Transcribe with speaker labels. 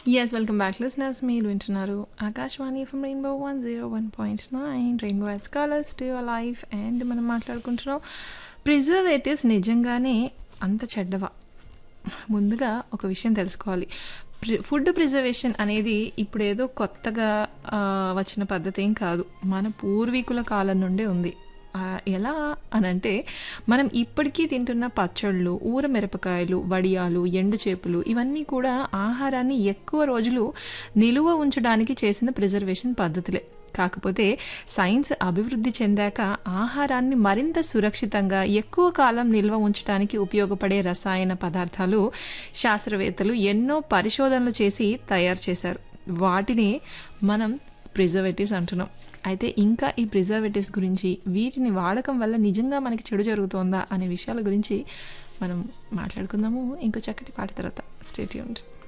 Speaker 1: yes welcome back listeners మీరు వింటున్నారు Akashvani from rainbow one zero one point nine rainbow add colours to your life and మనం మాట్లాడుకుంటున్నాం preservatives నిజంగానే అంత చెడ్డవా ముందుగా ఒక విషయం తెలుసుకోవాలి ప్రి- ఫుడ్ ప్రిజర్వేషన్ అనేది ఇప్పుడు ఏదో కొత్తగా ఆ, వచ్చిన పద్ధతి ఏం కాదు మన పూర్వీకుల కాలం నుండే ఉంది ఆ, ఎలా అనంటే మనం ఇప్పటికీ తింటున్న పచ్చళ్ళు ఊర మిరపకాయలు వడియాలు ఎండు చేపలు ఇవన్నీ కూడా ఆహారాన్ని ఎక్కువ రోజులు నిలువ ఉంచడానికి చేసిన ప్రిజర్వేషన్ పద్ధతులే కాకపోతే సైన్స్ అభివృద్ధి చెందాక ఆహారాన్ని మరింత సురక్షితంగా ఎక్కువ కాలం నిల్వ ఉంచడానికి ఉపయోగపడే రసాయన పదార్థాలు శాస్త్రవేత్తలు ఎన్నో పరిశోధనలు చేసి తయారు చేశారు వాటిని మనం ప్రిజర్వేటివ్స్ అంటున్నాం అయితే ఇంకా ఈ ప్రిజర్వేటివ్స్ గురించి వీటిని వాడకం వల్ల నిజంగా మనకి చెడు జరుగుతోందా అనే విషయాల గురించి మనం మాట్లాడుకుందాము ఇంకో చక్కటి పాట తర్వాత స్టేట్ యూనిట్